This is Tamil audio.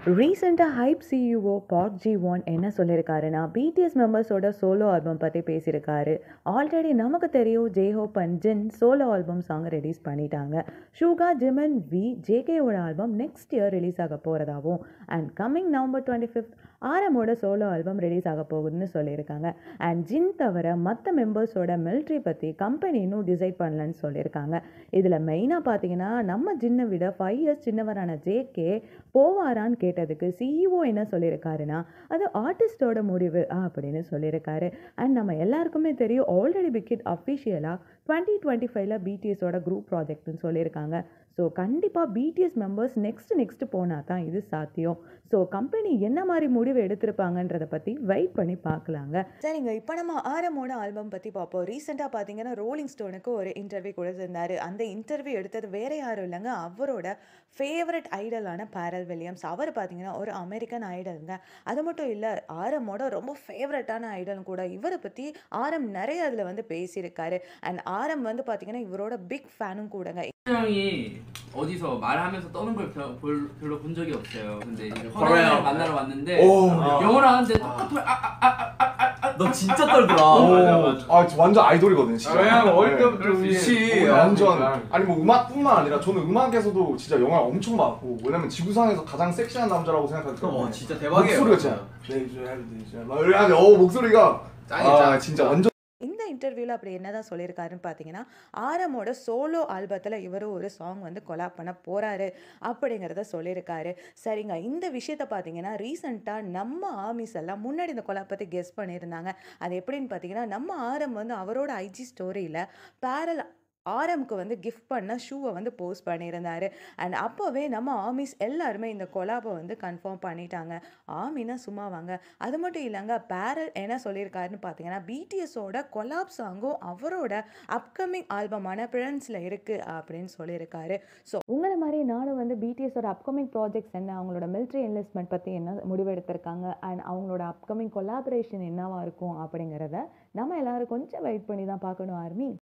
ரீசெண்டாக HYBE CEO Park Jiwon என்ன சொல்லியிருக்காருன்னா பிடிஎஸ் மெம்பர்ஸோட சோலோ ஆல்பம் பற்றி பேசியிருக்காரு ஆல்ரெடி நமக்கு தெரியும் J Hope and Jin solo album song release பண்ணிட்டாங்க ஷூகா ஜிமன் வி ஜேகேவோட ஆல்பம் நெக்ஸ்ட் இயர் ரிலீஸ் ஆக போகிறதாவும் and coming November twenty fifth ஆரமோட சோலோ ஆல்பம் ரிலீஸ் ஆக போகுதுன்னு சொல்லியிருக்காங்க அண்ட் ஜின் தவிர மற்ற மெம்பர்ஸோட மிலிட்ரி பற்றி கம்பெனி இன்னும் டிசைட் பண்ணலன்னு சொல்லியிருக்காங்க இதில் மெயினாக பார்த்தீங்கன்னா நம்ம ஜின்னை விட ஃபைவ் இயர்ஸ் சின்னவரான ஜேகே போவாரான்னு கேட்டதுக்கு சிஇஓ என்ன சொல்லியிருக்காருன்னா அது ஆர்டிஸ்டோட முடிவு அப்படின்னு சொல்லியிருக்காரு அண்ட் நம்ம எல்லாருக்குமே தெரியும் ஆல்ரெடி பிக்கிட் அஃபிஷியலாக டுவெண்ட்டி டுவெண்ட்டி ஃபைவ்ல பிடிஎஸோட குரூப் ப்ராஜெக்ட்னு சொல்லியிருக்காங்க ஸோ கண்டிப்பாக பிடிஎஸ் மெம்பர்ஸ் நெக்ஸ்ட் நெக்ஸ்ட் போனால் தான் இது சாத்தியம் ஸோ கம்பெனி என்ன மாதிரி முடிவு எடுத்திருப்பாங்கன்றதை பற்றி வெயிட் பண்ணி பார்க்கலாங்க சரிங்க இப்போ நம்ம ஆரமோட ஆல்பம் பற்றி பார்ப்போம் ரீசெண்டாக பார்த்தீங்கன்னா ரோலிங் ஸ்டோனுக்கு ஒரு இன்டர்வியூ கொடுத்துருந்தாரு அந்த இன்டர்வியூ எடுத்தது வேற யாரும் இல்லைங்க அவரோட ஃபேவரட் ஐடலான பேரல் வில்லியம்ஸ் அவர் பார்த்தீங்கன்னா ஒரு அமெரிக்கன் ஐடலுங்க அது மட்டும் இல்லை ஆரமோட ரொம்ப ஃபேவரட்டான ஐடலும் கூட இவரை பற்றி ஆரம் நிறைய அதில் வந்து பேசியிருக்காரு அண்ட் ஆரம் வந்து பார்த்தீங்கன்னா இவரோட பிக் ஃபேனும் கூடங்க 형이 어디서 말하면서 떠는 걸 별- 별- 별로 본 적이 없어요. 근데 이제 걸어요. 허라를 만나러 왔는데 오. 영어를 하는데 똑같아. 아, 아, 아, 아, 아, 너 진짜 떨더라. 아, 저 완전 아이돌이거든요, 진짜. 아, 왜냐면 어릴 네. 때부터 그치. 우리 완전 그러니까. 아니 뭐 음악뿐만 아니라 저는 음악에서도 진짜 영향을 엄청 받았고 왜냐면 지구상에서 가장 섹시한 남자라고 생각하기 그럼 때문에 와 진짜 대박이에요. 목소리가 진짜 레이저 레이저 막 이렇게 하는데 어 목소리가 짱이야, 아 짱. 진짜 완전 இந்த இன்டர்வியூவில் அப்படி என்னதான் சொல்லியிருக்காருன்னு பார்த்தீங்கன்னா ஆரமோட சோலோ ஆல்பத்தில் இவரும் ஒரு சாங் வந்து கொலாப் பண்ண போகிறாரு அப்படிங்கிறத சொல்லியிருக்காரு சரிங்க இந்த விஷயத்த பார்த்தீங்கன்னா ரீசெண்டாக நம்ம ஆர்மிஸ் எல்லாம் முன்னாடி இந்த கொலாப் பற்றி கெஸ் பண்ணியிருந்தாங்க அது எப்படின்னு பார்த்தீங்கன்னா நம்ம ஆரம் வந்து அவரோட ஐஜி ஸ்டோரியில் பேரல் ஆரம்க்கு வந்து கிஃப்ட் பண்ண ஷூவை வந்து போஸ்ட் பண்ணியிருந்தாரு அண்ட் அப்போவே நம்ம ஆர்மிஸ் எல்லாருமே இந்த கொலாபை வந்து கன்ஃபார்ம் பண்ணிட்டாங்க ஆர்மினா சும்மா வாங்க அது மட்டும் இல்லைங்க பேரல் என்ன சொல்லியிருக்காருன்னு பார்த்தீங்கன்னா பிடிஎஸோட கொலாப் சாங்கும் அவரோட அப்கமிங் ஆல்பமான பிரின்ஸில் இருக்குது அப்படின்னு சொல்லியிருக்காரு ஸோ உங்களை மாதிரி நானும் வந்து பிடிஎஸோட அப்கமிங் ப்ராஜெக்ட்ஸ் என்ன அவங்களோட மிலிட்ரி இன்வெஸ்ட்மெண்ட் பற்றி என்ன முடிவெடுத்திருக்காங்க அண்ட் அவங்களோட அப்கமிங் கொலாபரேஷன் என்னவா இருக்கும் அப்படிங்கிறத நம்ம எல்லாரும் கொஞ்சம் வெயிட் பண்ணி தான் பார்க்கணும் ஆர்மி